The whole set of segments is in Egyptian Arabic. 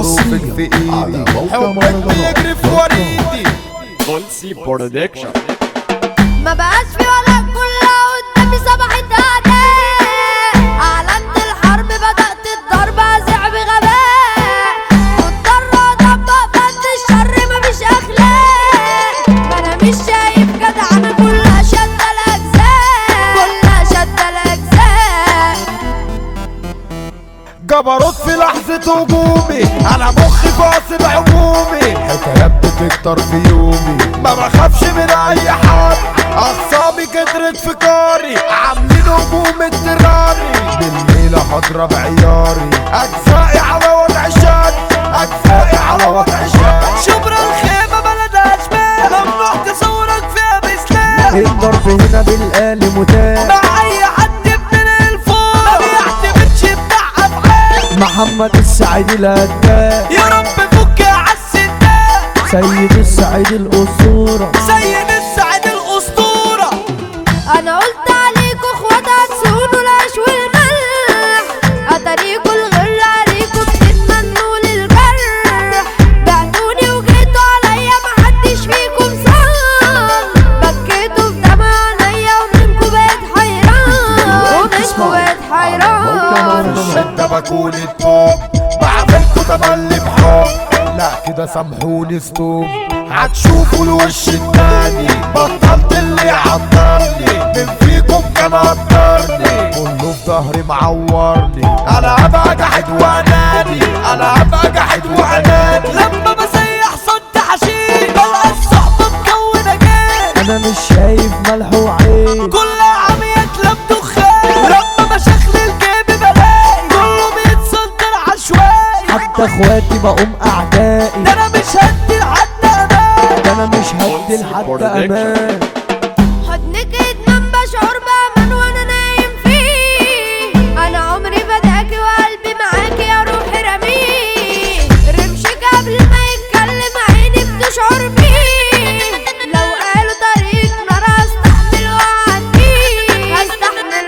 حروفك في ايدي حبك بيجري في وريدي بولسي برودكشن ما بقاش في ولا كلها قدامي صباحت اداء اعلنت الحرب بدات الضرب ازع بغباء مضطر اطبق بند الشر مفيش اخلاق ما انا مش شايف جدع انا كلها شاده الاجزاء كلها شاده الاجزاء جبروت في لحظة هجومي انا مخي فاصل عمومي حكايات بتكتر في يومي ما بخافش من اي حد اعصابي كترت في كاري عاملين هجوم اضطراري بالليلة هضرب عياري اجزائي على وضع شد اجزائي على وضع شد شبرا الخيمة بلد أشبال ممنوع تصورك فيها بسلام الضرب هنا بالآلي متاح مع أي حد من الفوق ما بيعتمدش بتاع أفعال محمد السعيد الهداف يا رب فك يا عالسداد سيد السعيد الأسطورة سيد السعد الأسطورة انا قلت عليكوا اخوات هتسونوا العيش والملح اتاريكوا الغل عليكوا بتتمنوا للجرح بعتوني وجيتوا عليا محدش فيكم صح بكيتوا في دمع عينيا ومنكوا بقيت حيران ومنكوا بقيت حيران الشدة بكون التوب بعملكوا تملي بحب لا كده سامحوني ستوب هتشوفوا الوش التاني بطلت اللي عطرني من فيكم كان قدرني كله في ظهري معورني انا هبقى جاحد واناني انا هبقى جاحد واناني لما بسيح صد حشيش بلقى الصحبة مكونة جيش أنا مش شايف ملح وعين كلها عمية لم دخان لما بشخل الجيب بلاقي كله بيتصدر عشوائي حتى اخواتي بقوم أعدائي ده انا مش هدي لحد امان ده أنا مش هدي لحد أمان حضنك ادمان بشعر بامان وانا نايم فيه انا عمري فداكي وقلبي معاكي يا روحي رميه رمشك قبل ما يتكلم عيني بتشعر بيه لو قالوا طريق نار هستحمل واعديه هستحمل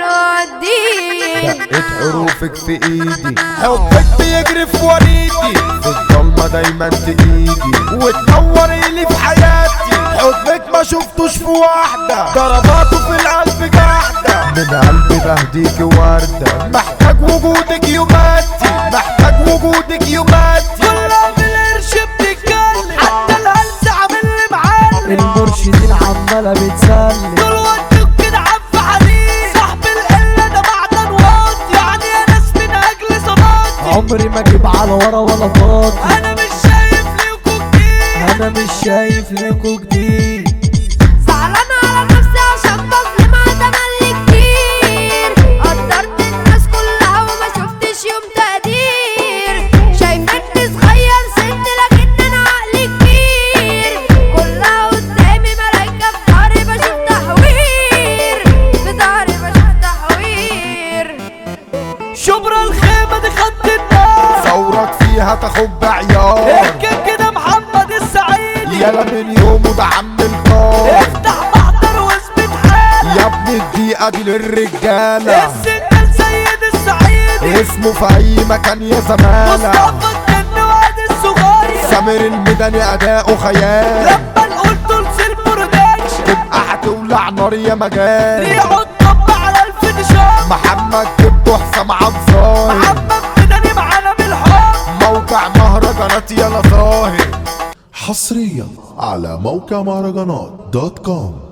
واعديه دقت حروفك في ايدي حبك بيجري في وريدي في الضلمة دايما تيجي وتنوري لي في حياتي حبك ما شفتوش في واحدة ضرباته في القلب جاحدة من قلبي بهديك وردة محتاج وجودك يوماتي محتاج وجودك يوماتي كلها بالقرش بتتكلم حتى الهلس عامل لي معلم المرشدين عمالة بتسلم دول ودوك كده عف حديد صاحب القلة ده معدن واطي يعني يا ناس من اجل صباطي عمري ما اجيب على ورا ولا فاضي انا مش شايف ليكوا كتير انا مش شايف ليكوا جديد زعلانة على نفسي عشان بظلمها تملي كتير قدرت الناس كلها وما شفتش يوم تقدير شايفني صغير سن لكن انا عقلي كبير كلها قدامي ملايكة في ظهري بشوف تحوير في ظهري بشوف تحوير شبرا الخيمة دي خط النار ثورك فيها تاخد بعيار احكي كده محمد السعيد يلا من يومه ده عم القار افتح محضر واثبت حالك يا ابن الدقيقة دي للرجالة السنة سيد السعيد اسمه في اي مكان يا زمالة مصطفى الجن واد الصغير سامر الميداني اداؤه خيال لما نقول تلسل برودكشن تبقى هتولع نار يا مجال ريحوا الطب على الفينشات محمد جبته حسام عبد محمد مدني معانا بالحب موقع مهرجانات يلا ظاهر حصريا على موقع مهرجانات دوت كوم